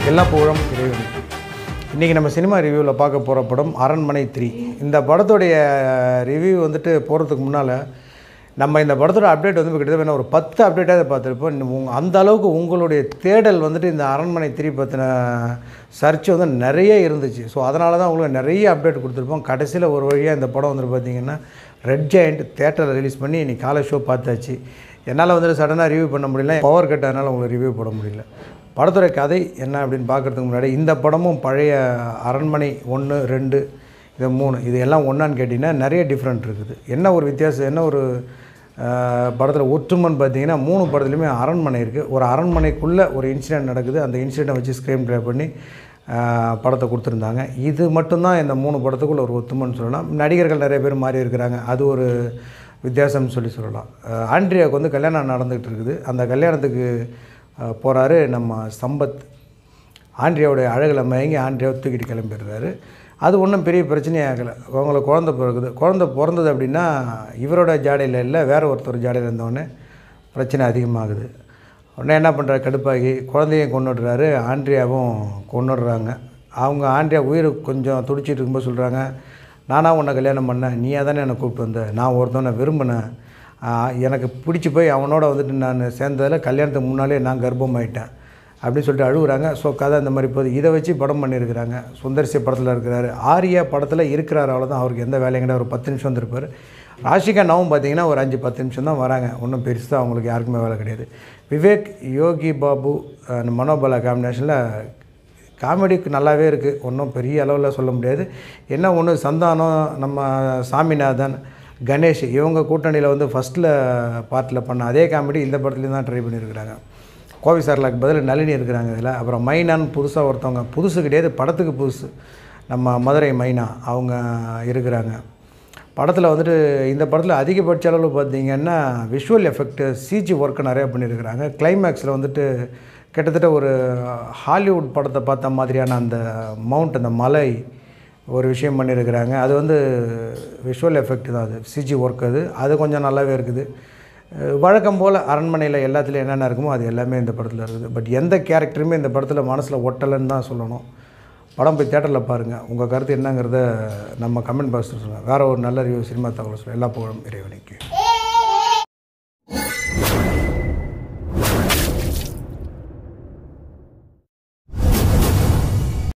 எல்லா புகழும் இறைவனுக்கு இன்றைக்கி நம்ம சினிமா ரிவ்யூவில் பார்க்க போகிற படம் அரண்மனை த்ரீ இந்த படத்துடைய ரிவ்யூ வந்துட்டு போகிறதுக்கு முன்னால் நம்ம இந்த படத்தோட அப்டேட் வந்து கிட்டத்தட்ட வேணா ஒரு பத்து அப்டேட்டாக பார்த்துருப்போம் இன்னும் உங்க- அந்த அளவுக்கு உங்களுடைய தேடல் வந்துட்டு இந்த அரண்மனை த்ரீ பற்றின சர்ச் வந்து நிறைய இருந்துச்சு ஸோ அதனால தான் உங்களுக்கு நிறைய அப்டேட் கொடுத்துருப்போம் கடைசியில் ஒரு வழியாக இந்த படம் வந்துட்டு பார்த்தீங்கன்னா ரெட் ஜெயண்ட் தேட்டரில் ரிலீஸ் பண்ணி இன்னைக்கு காலை ஷோ பார்த்தாச்சு என்னால் வந்துட்டு சடனாக ரிவ்யூ பண்ண முடியல பவர் கட் அதனால் உங்களுக்கு ரிவ்யூ போட முடியல படத்துடைய கதை என்ன அப்படின்னு பார்க்குறதுக்கு முன்னாடி இந்த படமும் பழைய அரண்மனை ஒன்று ரெண்டு இது மூணு இது எல்லாம் ஒன்றான்னு கேட்டிங்கன்னா நிறைய டிஃப்ரெண்ட் இருக்குது என்ன ஒரு வித்தியாசம் என்ன ஒரு படத்தில் ஒற்றுமைன்னு பார்த்தீங்கன்னா மூணு படத்துலையுமே அரண்மனை இருக்குது ஒரு அரண்மனைக்குள்ளே ஒரு இன்சிடென்ட் நடக்குது அந்த இன்சிடெண்ட்டை வச்சு ஸ்க்ரீன் ப்ளே பண்ணி ஆஹ், படத்தை கொடுத்துருந்தாங்க இது மட்டும்தான் இந்த மூணு படத்துக்குள்ள ஒரு ஒத்துமைன்னு சொல்லலாம் நடிகர்கள் நிறைய பேர் மாறி இருக்கிறாங்க அது ஒரு வித்தியாசம்னு சொல்லி சொல்லலாம் ஆஹ், ஆண்ட்ரியாவுக்கு வந்து கல்யாணம் நடந்துகிட்டு இருக்குது அந்த கல்யாணத்துக்கு போகிறாரு நம்ம சம்பத் ஆண்ட்ரியாவுடைய அழகில் மயங்கி ஆண்ட்ரியாவை தூக்கிட்டு கிளம்பிடுறாரு அது ஒன்றும் பெரிய பிரச்சனையே ஆகலை அவங்களுக்கு குழந்த பிறகுது குழந்த பிறந்தது அப்படின்னா இவரோட ஜாடையில் இல்லை வேற ஒருத்தர் ஜாடையில் இருந்தவொடனே பிரச்சனை அதிகமாகுது உடனே என்ன பண்ணுறாரு கடுப்பாகி குழந்தையும் கொண்டுடுறாரு ஆண்ட்ரியாவும் கொண்டுடுறாங்க அவங்க ஆண்ட்ரியா உயிர் கொஞ்சம் துடிச்சிட்டு இருக்கும்போது சொல்கிறாங்க நானாக உன்னை கல்யாணம் பண்ணேன் நீயா தானே என்னை கூப்பிட்டு வந்த நான் ஒருத்தவனை விரும்பினேன் ஆஹ் எனக்கு பிடிச்சி போய் அவனோட வந்துட்டு நான் சேர்ந்ததில் கல்யாணத்துக்கு முன்னாலே நான் கர்ப்பமாயிட்டேன் அப்படின்னு சொல்லிட்டு அழுகுறாங்க ஸோ கதை இந்த மாதிரி போகுது இதை வச்சு படம் பண்ணியிருக்கிறாங்க சுந்தர்சி படத்தில் இருக்கிறாரு ஆரியா படத்தில் இருக்கிறார் அவ்வளோதான் அவருக்கு எந்த வேலையும் கிடையாது ஒரு பத்து நிமிஷம் வந்திருப்பார் ராஷிகா நவும் பார்த்தீங்கன்னா ஒரு அஞ்சு பத்து நிமிஷம் தான் வராங்க ஒன்றும் பெருசாக அவங்களுக்கு யாருக்குமே வேலை கிடையாது விவேக் யோகி பாபு அஹ் மனோபலா காம்பினேஷனில் காமெடிக்கு நல்லாவே இருக்குது ஒன்றும் பெரிய அளவில் சொல்ல முடியாது என்ன ஒன்று சந்தானம் நம்ம சாமிநாதன் கணேஷ் இவங்க கூட்டணியில் வந்து ஃபஸ்ட்டில் பார்ட்டில் பண்ண அதே காமெடி இந்த படத்துலையும் தான் ட்ரை பண்ணியிருக்கிறாங்க கோவி சார்லாக்கு பதில் நளினி இருக்கிறாங்க இதில் அப்புறம் மைனான்னு புதுசாக ஒருத்தவங்க புதுசு கிடையாது படத்துக்கு புதுசு நம்ம மதுரை மைனா அவங்க இருக்கிறாங்க படத்தில் வந்துட்டு இந்த படத்தில் அதிகபட்ச அளவில் பார்த்தீங்கன்னா விஷுவல் எஃபெக்ட் சிஜி ஒர்க்கு நிறையா பண்ணியிருக்கிறாங்க கிளைமேக்ஸில் வந்துட்டு கிட்டத்தட்ட ஒரு ஹாலிவுட் படத்தை பார்த்த மாதிரியான அந்த மவுண்ட் அந்த மலை ஒரு விஷயம் பண்ணியிருக்கிறாங்க அது வந்து விஷுவல் எஃபெக்ட் தான் அது சிஜி ஒர்க் அது அது கொஞ்சம் நல்லாவே இருக்குது அஹ் வழக்கம் போல் அரண்மனையில் எல்லாத்துலேயும் என்னென்ன இருக்குமோ அது எல்லாமே இந்த படத்தில் இருக்குது பட் எந்த கேரக்டருமே இந்த படத்தில் மனசில் ஒட்டலைன்னு தான் சொல்லணும் படம் போய் தேட்டரில் பாருங்கள் உங்கள் கருத்து என்னங்கிறத நம்ம கமெண்ட் பாக்ஸில் சொல்லுங்கள் வேறு ஒரு நல்ல ரிவ்யூ சினிமா தகவல் சொல்லுங்கள் எல்லா புகழும் இறைவனுக்கு